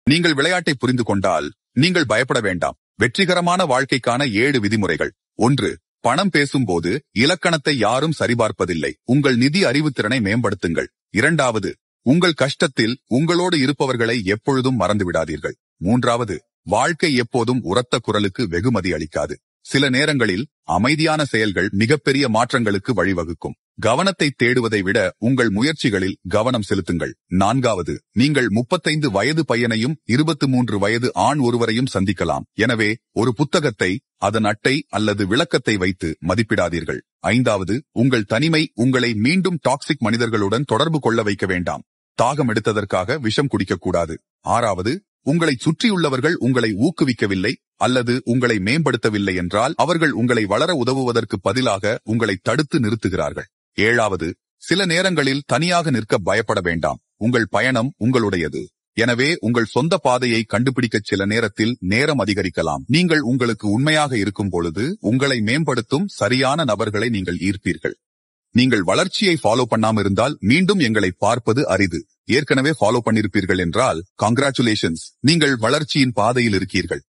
நீங்கள் விளையாட்டை புரிந்து கொண்டால் நீங்கள் பயப்பட வேண்டாம் வெற்றிகரமான வாழ்க்கைக்கான ஏழு விதிமுறைகள் ஒன்று பணம் பேசும்போது இலக்கணத்தை யாரும் சரிபார்ப்பதில்லை உங்கள் நிதி அறிவுத்திறனை மேம்படுத்துங்கள் இரண்டாவது உங்கள் கஷ்டத்தில் உங்களோடு இருப்பவர்களை எப்பொழுதும் மறந்து விடாதீர்கள் மூன்றாவது வாழ்க்கை எப்போதும் உரத்த குரலுக்கு வெகுமதி அளிக்காது சில நேரங்களில் அமைதியான செயல்கள் மிகப்பெரிய மாற்றங்களுக்கு வழிவகுக்கும் கவனத்தை தேடுவதை விட உங்கள் முயற்சிகளில் கவனம் செலுத்துங்கள் நான்காவது நீங்கள் முப்பத்தைந்து வயது பையனையும் இருபத்தி மூன்று வயது ஆண் ஒருவரையும் சந்திக்கலாம் எனவே ஒரு புத்தகத்தை அதன் அட்டை அல்லது விளக்கத்தை வைத்து மதிப்பிடாதீர்கள் ஐந்தாவது உங்கள் தனிமை உங்களை மீண்டும் டாக்ஸிக் மனிதர்களுடன் தொடர்பு கொள்ள வைக்க வேண்டாம் தாகம் எடுத்ததற்காக விஷம் குடிக்கக்கூடாது ஆறாவது உங்களை சுற்றியுள்ளவர்கள் உங்களை ஊக்குவிக்கவில்லை அல்லது உங்களை மேம்படுத்தவில்லை என்றால் அவர்கள் உங்களை வளர உதவுவதற்கு பதிலாக உங்களை தடுத்து நிறுத்துகிறார்கள் ஏழாவது சில நேரங்களில் தனியாக நிற்க பயப்பட வேண்டாம் உங்கள் பயணம் உங்களுடையது எனவே உங்கள் சொந்த பாதையை கண்டுபிடிக்க சில நேரத்தில் நேரம் அதிகரிக்கலாம் நீங்கள் உங்களுக்கு உண்மையாக இருக்கும் பொழுது உங்களை மேம்படுத்தும் சரியான நபர்களை நீங்கள் ஈர்ப்பீர்கள் நீங்கள் வளர்ச்சியை ஃபாலோ பண்ணாம இருந்தால் மீண்டும் எங்களை பார்ப்பது அரிது ஏற்கனவே ஃபாலோ பண்ணிருப்பீர்கள் என்றால் கங்க்ராச்சுலேஷன்ஸ் நீங்கள் வளர்ச்சியின் பாதையில் இருக்கீர்கள்